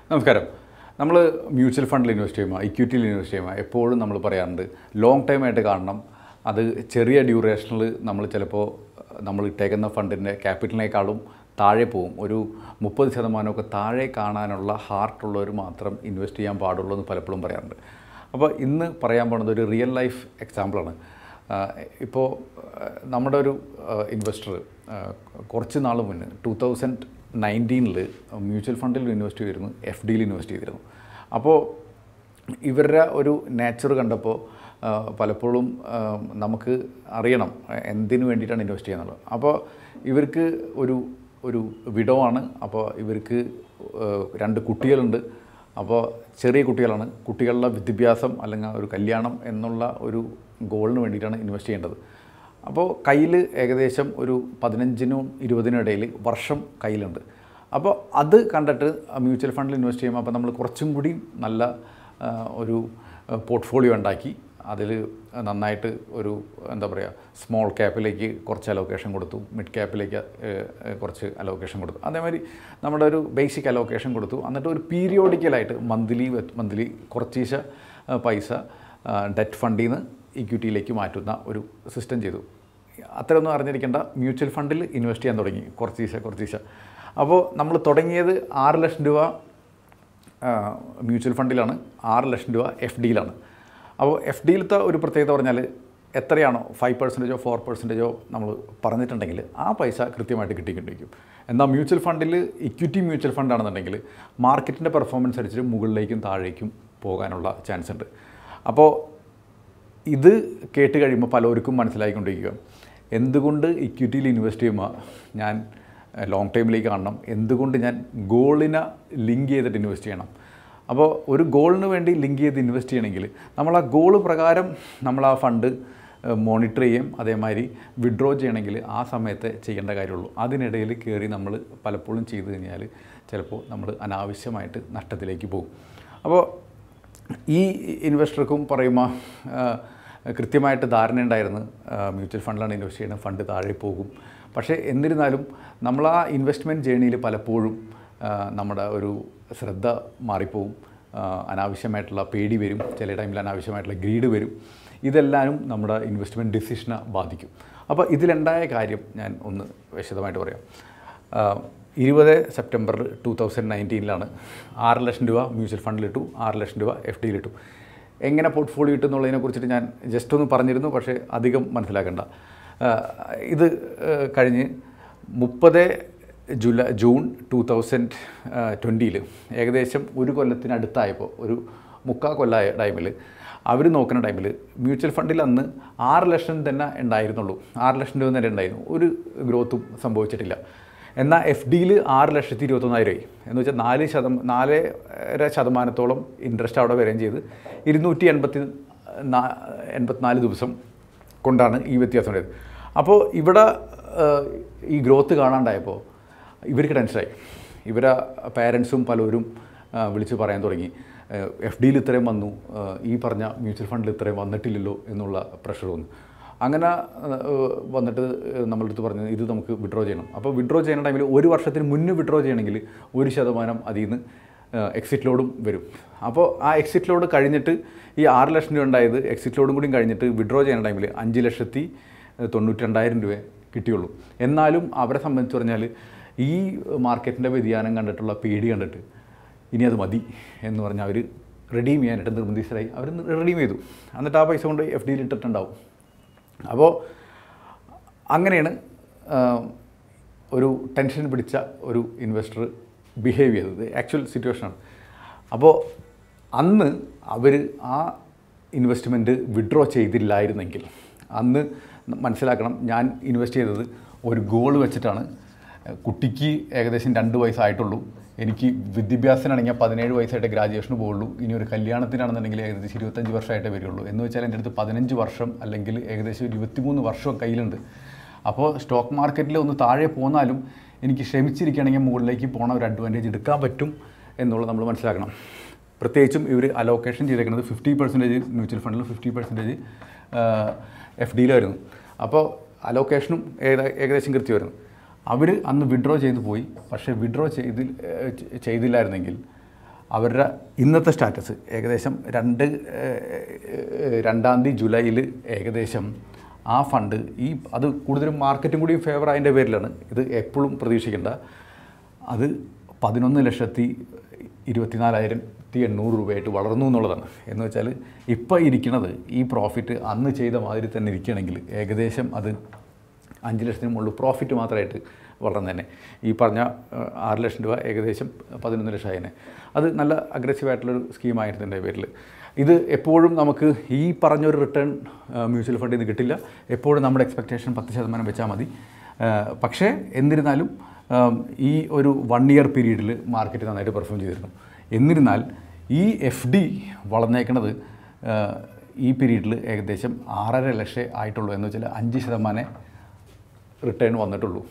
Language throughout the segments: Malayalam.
നമസ്കാരം നമ്മൾ മ്യൂച്വൽ ഫണ്ടിൽ ഇൻവെസ്റ്റ് ചെയ്യുമ്പോൾ ഇക്വിറ്റിയിൽ ഇൻവെസ്റ്റ് ചെയ്യുമ്പോൾ എപ്പോഴും നമ്മൾ പറയാറുണ്ട് ലോങ് ടൈം ആയിട്ട് കാണണം അത് ചെറിയ ഡ്യൂറേഷനിൽ നമ്മൾ ചിലപ്പോൾ നമ്മൾ ഇട്ടേക്കുന്ന ഫണ്ടിൻ്റെ ക്യാപിറ്റലിനേക്കാളും താഴെ പോകും ഒരു മുപ്പത് ശതമാനമൊക്കെ താഴെ കാണാനുള്ള ഹാർട്ടുള്ളവർ മാത്രം ഇൻവെസ്റ്റ് ചെയ്യാൻ പാടുള്ളൂ എന്ന് പലപ്പോഴും പറയാറുണ്ട് അപ്പോൾ ഇന്ന് പറയാൻ പോകുന്നത് ഒരു റിയൽ ലൈഫ് എക്സാമ്പിളാണ് ഇപ്പോൾ നമ്മുടെ ഒരു ഇൻവെസ്റ്റർ കുറച്ച് നാൾ മുന്നേ ടൂ തൗസൻഡ് നയൻറ്റീനിൽ മ്യൂച്വൽ ഫണ്ടിൽ ഇൻവെസ്റ്റ് ചെയ്തിരുന്നു എഫ് ഡിയിൽ ഇൻവെസ്റ്റ് ചെയ്തിരുന്നു അപ്പോൾ ഇവരുടെ ഒരു നേച്ചർ കണ്ടപ്പോൾ ആ, പലപ്പോഴും ആ, നമുക്ക് അറിയണം എന്തിനു വേണ്ടിയിട്ടാണ് ഇൻവെസ്റ്റ് ചെയ്യുന്നത് അപ്പോൾ ഇവർക്ക് ഒരു ഒരു വിഡോ ആണ് അപ്പോൾ ഇവർക്ക് ആ, രണ്ട് കുട്ടികളുണ്ട് അപ്പോൾ ചെറിയ കുട്ടികളാണ് കുട്ടികളുടെ വിദ്യാഭ്യാസം അല്ലെങ്കിൽ ഒരു കല്യാണം എന്നുള്ള ഒരു ഗോളിന് വേണ്ടിയിട്ടാണ് ഇൻവെസ്റ്റ് ചെയ്യേണ്ടത് അപ്പോൾ കയ്യിൽ ഏകദേശം ഒരു പതിനഞ്ചിനും ഇരുപതിനും ഇടയിൽ വർഷം കയ്യിലുണ്ട് അപ്പോൾ അത് കണ്ടിട്ട് മ്യൂച്വൽ ഫണ്ടിൽ ഇൻവെസ്റ്റ് ചെയ്യുമ്പോൾ അപ്പോൾ നമ്മൾ കുറച്ചും കൂടി നല്ല ആ, ഒരു പോർട്ട്ഫോളിയോ ഉണ്ടാക്കി അതിൽ നന്നായിട്ട് ഒരു എന്താ പറയുക സ്മോൾ ക്യാപ്പിലേക്ക് കുറച്ച് അലോക്കേഷൻ കൊടുത്തു മിഡ് ക്യാപ്പിലേക്ക് ഏഹ്, കുറച്ച് അലോക്കേഷൻ കൊടുത്തു അതേമാതിരി നമ്മുടെ ഒരു ബേസിക് അലോക്കേഷൻ കൊടുത്തു എന്നിട്ട് ഒരു പീരിയോഡിക്കലായിട്ട് മന്ത്ലി മന്ത്ലി കുറച്ചീശ ആ, പൈസ ഡെറ്റ് ഫണ്ടിൽ നിന്ന് ഇക്വിറ്റിയിലേക്ക് മാറ്റുന്ന ഒരു സിസ്റ്റം ചെയ്തു അത്രയൊന്നും അറിഞ്ഞിരിക്കേണ്ട മ്യൂച്വൽ ഫണ്ടിൽ ഇൻവെസ്റ്റ് ചെയ്യാൻ തുടങ്ങി കുറച്ചീശ കുറച്ചീശ അപ്പോൾ നമ്മൾ തുടങ്ങിയത് ആറ് ലക്ഷം രൂപ മ്യൂച്വൽ ഫണ്ടിലാണ് ആറ് ലക്ഷം രൂപ എഫ് ഡിയിലാണ് അപ്പോൾ എഫ് ഡിയിലത്തെ ഒരു പ്രത്യേകത പറഞ്ഞാൽ എത്രയാണോ ഫൈവ് പെർസെൻറ്റേജോ ഫോർ പെർസെൻറ്റേജോ നമ്മൾ പറഞ്ഞിട്ടുണ്ടെങ്കിൽ ആ പൈസ കൃത്യമായിട്ട് കിട്ടിക്കൊണ്ടിരിക്കും എന്നാൽ മ്യൂച്വൽ ഫണ്ടിൽ ഇക്വിറ്റി മ്യൂച്വൽ ഫണ്ടാണെന്നുണ്ടെങ്കിൽ മാർക്കറ്റിൻ്റെ പെർഫോമൻസ് അനുസരിച്ച് മുകളിലേക്കും താഴേക്കും പോകാനുള്ള ചാൻസ് ഉണ്ട് അപ്പോൾ ഇത് കേട്ട് കഴിയുമ്പോൾ പലർക്കും മനസ്സിലായിക്കൊണ്ടിരിക്കുക എന്തുകൊണ്ട് ഇക്വിറ്റിയിൽ ഇൻവെസ്റ്റ് ചെയ്യുമ്പോൾ ഞാൻ ലോങ് ടൈമിലേക്ക് കാണണം എന്തുകൊണ്ട് ഞാൻ ഗോളിനെ ലിങ്ക് ചെയ്തിട്ട് ഇൻവെസ്റ്റ് ചെയ്യണം അപ്പോൾ ഒരു ഗോളിന് വേണ്ടി ലിങ്ക് ചെയ്ത് ഇൻവെസ്റ്റ് ചെയ്യണമെങ്കിൽ നമ്മൾ ആ ഗോള് പ്രകാരം നമ്മൾ ആ ഫണ്ട് മോണിറ്റർ ചെയ്യും അതേമാതിരി വിഡ്രോ ചെയ്യണമെങ്കിൽ ആ സമയത്ത് ചെയ്യേണ്ട കാര്യമുള്ളൂ അതിനിടയിൽ കയറി നമ്മൾ പലപ്പോഴും ചെയ്തു കഴിഞ്ഞാൽ ചിലപ്പോൾ നമ്മൾ അനാവശ്യമായിട്ട് നഷ്ടത്തിലേക്ക് പോകും അപ്പോൾ ഈ ഇൻവെസ്റ്റർക്കും പറയുമ്പോൾ ആ, കൃത്യമായിട്ട് ധാരണയുണ്ടായിരുന്നു ആ, മ്യൂച്വൽ ഫണ്ടിലാണ് ഇൻവെസ്റ്റ് ചെയ്യുന്നത് ഫണ്ട് താഴെ പോകും പക്ഷേ എന്നിരുന്നാലും നമ്മൾ ആ ഇൻവെസ്റ്റ്മെൻറ്റ് ജേണിയിൽ പലപ്പോഴും ആ, നമ്മുടെ ഒരു ശ്രദ്ധ മാറിപ്പോവും ആ, അനാവശ്യമായിട്ടുള്ള പേടി വരും ചില ടൈമിൽ അനാവശ്യമായിട്ടുള്ള ഗ്രീഡ് വരും ഇതെല്ലാനും നമ്മുടെ ഇൻവെസ്റ്റ്മെൻറ്റ് ഡിസിഷനെ ബാധിക്കും അപ്പോൾ ഇതിലുണ്ടായ കാര്യം ഞാൻ ഒന്ന് വിശദമായിട്ട് പറയാം ആഹ് ഇരുപത് സെപ്റ്റംബർ ടു തൗസൻഡ് നയൻറ്റീനിലാണ് ആറ് ലക്ഷം രൂപ മ്യൂച്വൽ ഫണ്ടിലിട്ടു ആറ് ലക്ഷം രൂപ എഫ് ഡിയിലിട്ടു എങ്ങനെ പോർട്ട്ഫോളിയോ ഇട്ടു എന്നുള്ളതിനെ കുറിച്ചിട്ട് ഞാൻ ജസ്റ്റ് ഒന്ന് പറഞ്ഞിരുന്നു പക്ഷേ അധികം മനസ്സിലാക്കണ്ട ആഹ് ഇത് ആഹ് കഴിഞ്ഞ് മുപ്പത് ജൂലൈ ജൂൺ ടു തൗസൻഡ് ട്വൻറ്റിയിൽ ഏകദേശം ഒരു കൊല്ലത്തിനടുത്തായപ്പോൾ ഒരു മുക്കാ കൊല്ലമായ ടൈമിൽ അവർ നോക്കുന്ന ടൈമിൽ മ്യൂച്വൽ ഫണ്ടിൽ അന്ന് ആറ് ലക്ഷം തന്നെ ഉണ്ടായിരുന്നുള്ളൂ ആറ് ലക്ഷം രൂപ തന്നെ ഉണ്ടായിരുന്നു ഒരു ഗ്രോത്തും സംഭവിച്ചിട്ടില്ല എന്നാൽ എഫ് ഡിയിൽ ആറ് ലക്ഷത്തി ഇരുപത്തൊന്നായിരം ആയി എന്ന് വെച്ചാൽ നാല് ശതം നാലര ശതമാനത്തോളം ഇൻട്രസ്റ്റ് അവിടെ വരികയും ചെയ്ത് ഇരുന്നൂറ്റി എൺപത്തി നാ- എൺപത്തിനാല് ദിവസം കൊണ്ടാണ് ഈ വ്യത്യാസം ഉണ്ടായത് അപ്പോൾ ഇവിടെ ഏഹ്, ഈ ഗ്രോത്ത് കാണാണ്ടായപ്പോൾ ഇവർക്ക് ടെൻഷനായി ഇവരെ പാരൻസും പലരും ആ, വിളിച്ച് പറയാൻ തുടങ്ങി എഫ് ഡിയിൽ ഇത്രയും വന്നു ആ, ഈ പറഞ്ഞ മ്യൂച്വൽ ഫണ്ടിൽ ഇത്രയും വന്നിട്ടില്ലല്ലോ എന്നുള്ള പ്രഷർ വന്നു അങ്ങനെ ആ, വന്നിട്ട് നമ്മളുടെ അടുത്ത് പറഞ്ഞു ഇത് നമുക്ക് വിഡ്രോ ചെയ്യണം അപ്പോൾ വിഡ്രോ ചെയ്യുന്ന ടൈമിൽ ഒരു വർഷത്തിന് മുന്നേ വിഡ്രോ ചെയ്യണമെങ്കിൽ ഒരു ശതമാനം അതിൽ നിന്ന് എക്സിറ്റ് ലോഡും വരും അപ്പോൾ ആ എക്സിറ്റ് ലോഡ് കഴിഞ്ഞിട്ട് ഈ ആറ് ലക്ഷം രൂപ ഉണ്ടായത് എക്സിറ്റ് ലോഡും കൂടി കഴിഞ്ഞിട്ട് വിഡ്രോ ചെയ്യുന്ന ടൈമിൽ അഞ്ച് ലക്ഷത്തി തൊണ്ണൂറ്റി രണ്ടായിരം രൂപ കിട്ടിയുള്ളൂ എന്നാലും അവരെ സംബന്ധിച്ച് പറഞ്ഞാൽ ഈ മാർക്കറ്റിൻ്റെ വ്യതിയാനം കണ്ടിട്ടുള്ള പേടി കണ്ടിട്ട് ഇനി അത് മതി എന്ന് പറഞ്ഞാൽ അവർ റെഡീം ചെയ്യാനായിട്ട് നിർബന്ധിതരായി അവർ റെഡീം ചെയ്തു എന്നിട്ട് ആ പൈസ കൊണ്ട് എഫ് ഡിയിൽ ഇട്ടിട്ടുണ്ടാവും അപ്പോൾ അങ്ങനെയാണ് ആ, ഒരു ടെൻഷൻ പിടിച്ച ഒരു ഇൻവെസ്റ്റർ ബിഹേവ് ചെയ്തത് ആക്ച്വൽ സിറ്റുവേഷനാണ് അപ്പോൾ അന്ന് അവർ ആ ഇൻവെസ്റ്റ്മെൻറ്റ് വിഡ്രോ ചെയ്തില്ലായിരുന്നെങ്കിൽ അന്ന് മനസ്സിലാക്കണം ഞാൻ ഇൻവെസ്റ്റ് ചെയ്തത് ഒരു ഗോൾ വെച്ചിട്ടാണ് കുട്ടിക്ക് ഏകദേശം രണ്ട് വയസ്സായിട്ടുള്ളൂ എനിക്ക് വിദ്യാഭ്യാസത്തിനാണെങ്കിൽ പതിനേഴ് വയസ്സായിട്ട് ഗ്രാജുവേഷന് പോകുള്ളൂ ഇനി ഒരു കല്യാണത്തിനാണെന്നുണ്ടെങ്കിൽ ഏകദേശം ഇരുപത്തഞ്ച് വർഷമായിട്ടേ വരുള്ളൂ എന്ന് വെച്ചാൽ എൻ്റെ അടുത്ത് പതിനഞ്ച് വർഷം അല്ലെങ്കിൽ ഏകദേശം ഒരു ഇരുപത്തിമൂന്ന് വർഷം കയ്യിലുണ്ട് അപ്പോൾ സ്റ്റോക്ക് മാർക്കറ്റിൽ ഒന്ന് താഴെ പോന്നാലും എനിക്ക് ക്ഷമിച്ചിരിക്കുകയാണെങ്കിൽ മുകളിലേക്ക് പോണ ഒരു അഡ്വാൻറ്റേജ് എടുക്കാൻ പറ്റും എന്നുള്ളത് നമ്മൾ മനസ്സിലാക്കണം പ്രത്യേകിച്ചും ഇവർ അലോക്കേഷൻ ചെയ്തേക്കുന്നത് ഫിഫ്റ്റി പെർസെൻറ്റേജ് മ്യൂച്വൽ ഫണ്ടിലും ഫിഫ്റ്റി പെർസെൻറ്റേജ് എഫ് ഡിയിലായിരുന്നു അപ്പോൾ അലോക്കേഷനും ഏക- ഏകദേശം കൃത്യമായിരുന്നു അവർ അന്ന് വിഡ്രോ ചെയ്ത് പോയി പക്ഷേ വിഡ്രോ ചെയ്തി ഏഹ് ചെ- ചെയ്തില്ലായിരുന്നെങ്കിൽ അവരുടെ ഇന്നത്തെ സ്റ്റാറ്റസ് ഏകദേശം രണ്ട് ഏഹ്, രണ്ടാം തീയതി ജൂലൈയിൽ ഏകദേശം ആ ഫണ്ട് ഈ അത് കൂടുതലും മാർക്കറ്റും കൂടി ഫേവർ അതിൻ്റെ പേരിലാണ് ഇത് എപ്പോഴും പ്രതീക്ഷിക്കേണ്ട അത് പതിനൊന്ന് ലക്ഷത്തി ഇരുപത്തിനാലായിരത്തി എണ്ണൂറ് രൂപയായിട്ട് വളർന്നു എന്നുള്ളതാണ് എന്ന് വെച്ചാൽ ഇപ്പോൾ ഇരിക്കുന്നത് ഈ പ്രോഫിറ്റ് അന്ന് ചെയ്ത മാതിരി തന്നെ ഇരിക്കുകയാണെങ്കിൽ ഏകദേശം അത് അഞ്ച് ലക്ഷത്തിന് മുകളിൽ പ്രോഫിറ്റ് മാത്രമായിട്ട് വളർന്നു തന്നെ ഈ പറഞ്ഞ ഏഹ്, ആറ് ലക്ഷം രൂപ ഏകദേശം പതിനൊന്ന് ലക്ഷം ആയതിനെ അത് നല്ല അഗ്രസീവായിട്ടുള്ളൊരു സ്കീമായിരുന്നു എൻ്റെ പേരിൽ ഇത് എപ്പോഴും നമുക്ക് ഈ പറഞ്ഞൊരു റിട്ടേൺ മ്യൂച്വൽ ഫണ്ടിൽ നിന്ന് കിട്ടില്ല എപ്പോഴും നമ്മുടെ എക്സ്പെക്റ്റേഷൻ പത്ത് ശതമാനം വെച്ചാൽ മതി ഏഹ്, പക്ഷേ എന്നിരുന്നാലും ആം, ഈ ഒരു വൺ ഇയർ പീരീഡിൽ മാർക്കറ്റ് നന്നായിട്ട് പെർഫോം ചെയ്തിരുന്നു എന്നിരുന്നാൽ ഈ എഫ് ഡി വളർന്നേക്കണത് ഏഹ്, ഈ പീരീഡിൽ ഏകദേശം ആറര ലക്ഷം ആയിട്ടുള്ളൂ എന്ന് വെച്ചാൽ അഞ്ച് ശതമാനം റിട്ടേൺ വന്നിട്ടുള്ളൂ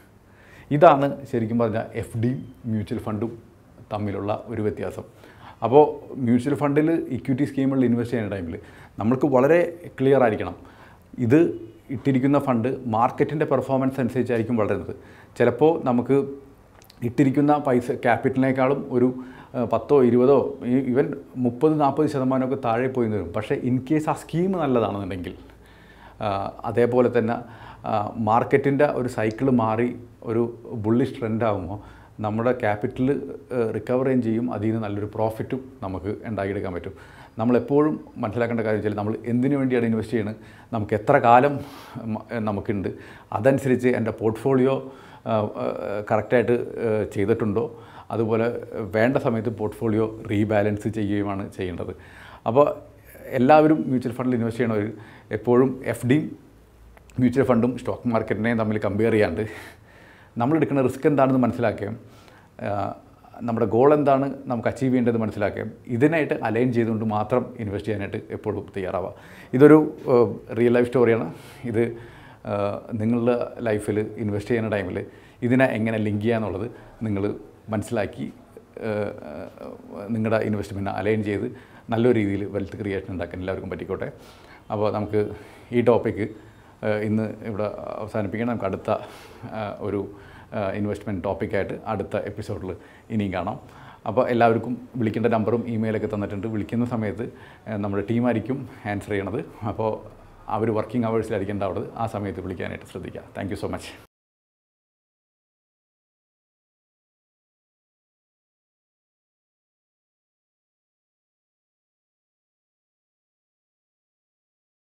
ഇതാണ് ശരിക്കും പറഞ്ഞാൽ എഫ് ഡിയും മ്യൂച്വൽ ഫണ്ടും തമ്മിലുള്ള ഒരു വ്യത്യാസം അപ്പോൾ മ്യൂച്വൽ ഫണ്ടിൽ ഇക്വിറ്റി സ്കീമുകളിൽ ഇൻവെസ്റ്റ് ചെയ്യുന്ന ടൈമിൽ നമ്മൾക്ക് വളരെ ക്ലിയർ ആയിരിക്കണം ഇത് ഇട്ടിരിക്കുന്ന ഫണ്ട് മാർക്കറ്റിൻ്റെ പെർഫോമൻസ് അനുസരിച്ചായിരിക്കും വളരുന്നത് ചിലപ്പോൾ നമുക്ക് ഇട്ടിരിക്കുന്ന പൈസ ക്യാപിറ്റലിനേക്കാളും ഒരു ആ, പത്തോ ഇരുപതോ ഈ- ഈവൻ മുപ്പത് നാൽപ്പത് ശതമാനമൊക്കെ താഴെ പോയി വരും പക്ഷേ ഇൻ കേസ് ആ സ്കീം നല്ലതാണെന്നുണ്ടെങ്കിൽ ആ, അതേപോലെ തന്നെ മാർക്കറ്റിൻ്റെ ഒരു സൈക്കിൾ മാറി ഒരു ബുള്ളിഷ് ട്രെൻഡ് ആകുമ്പോൾ നമ്മുടെ ക്യാപിറ്റൽ റിക്കവറും ചെയ്യും അതിൽ നിന്ന് നല്ലൊരു പ്രോഫിറ്റും നമുക്ക് ഉണ്ടാക്കിയെടുക്കാൻ പറ്റും നമ്മളെപ്പോഴും മനസ്സിലാക്കേണ്ട കാര്യം വെച്ചാൽ നമ്മൾ എന്തിനു വേണ്ടിയാണ് ഇൻവെസ്റ്റ് ചെയ്യുന്നത് നമുക്ക് എത്ര കാലം മ- നമുക്കുണ്ട് അതനുസരിച്ച് എൻ്റെ പോർട്ട്ഫോളിയോ കറക്റ്റായിട്ട് ചെയ്തിട്ടുണ്ടോ അതുപോലെ വേണ്ട സമയത്ത് പോർട്ട്ഫോളിയോ റീബാലൻസ് ചെയ്യുകയുമാണ് ചെയ്യേണ്ടത് അപ്പോൾ എല്ലാവരും മ്യൂച്വൽ ഫണ്ടിൽ ഇൻവെസ്റ്റ് ചെയ്യണവർ എപ്പോഴും എഫ് ഡിയും മ്യൂച്വൽ ഫണ്ടും സ്റ്റോക്ക് മാർക്കറ്റിനെയും തമ്മിൽ കമ്പയർ ചെയ്യാണ്ട് നമ്മൾ എടുക്കുന്ന റിസ്ക് എന്താണെന്ന് മനസ്സിലാക്കുകയും ആ, നമ്മുടെ ഗോൾ എന്താണ് നമുക്ക് അച്ചീവ് ചെയ്യേണ്ടത് മനസ്സിലാക്കുകയും ഇതിനായിട്ട് അലൈൻ ചെയ്തുകൊണ്ട് മാത്രം ഇൻവെസ്റ്റ് ചെയ്യാനായിട്ട് എപ്പോഴും തയ്യാറാവുക ഇതൊരു റിയൽ ലൈഫ് സ്റ്റോറിയാണ് ഇത് ആ, നിങ്ങളുടെ ലൈഫിൽ ഇൻവെസ്റ്റ് ചെയ്യുന്ന ടൈമിൽ ഇതിനെ എങ്ങനെ ലിങ്ക് ചെയ്യാന്നുള്ളത് നിങ്ങൾ മനസ്സിലാക്കി നിങ്ങളുടെ ഇൻവെസ്റ്റ്മെൻറ്റ് അലൈൻ ചെയ്ത് നല്ലൊരു രീതിയിൽ വെൽത്ത് ക്രിയേഷൻ ഉണ്ടാക്കാൻ എല്ലാവർക്കും പറ്റിക്കോട്ടെ അപ്പോൾ നമുക്ക് ഈ ടോപ്പിക്ക് ഇന്ന് ഇവിടെ അവസാനിപ്പിക്കണം നമുക്ക് അടുത്ത ആ, ഒരു ഇൻവെസ്റ്റ്മെൻറ്റ് ടോപ്പിക്കായിട്ട് അടുത്ത എപ്പിസോഡിൽ ഇനിയും കാണാം അപ്പോൾ എല്ലാവർക്കും വിളിക്കേണ്ട നമ്പറും ഇമെയിലൊക്കെ തന്നിട്ടുണ്ട് വിളിക്കുന്ന സമയത്ത് ആ, നമ്മുടെ ടീമായിരിക്കും ആൻസർ ചെയ്യണത് അപ്പോൾ അവർ വർക്കിംഗ് അവേഴ്സിലായിരിക്കും ഉണ്ടാവുന്നത് ആ സമയത്ത് വിളിക്കാനായിട്ട് ശ്രദ്ധിക്കുക താങ്ക് യു സോ മച്ച്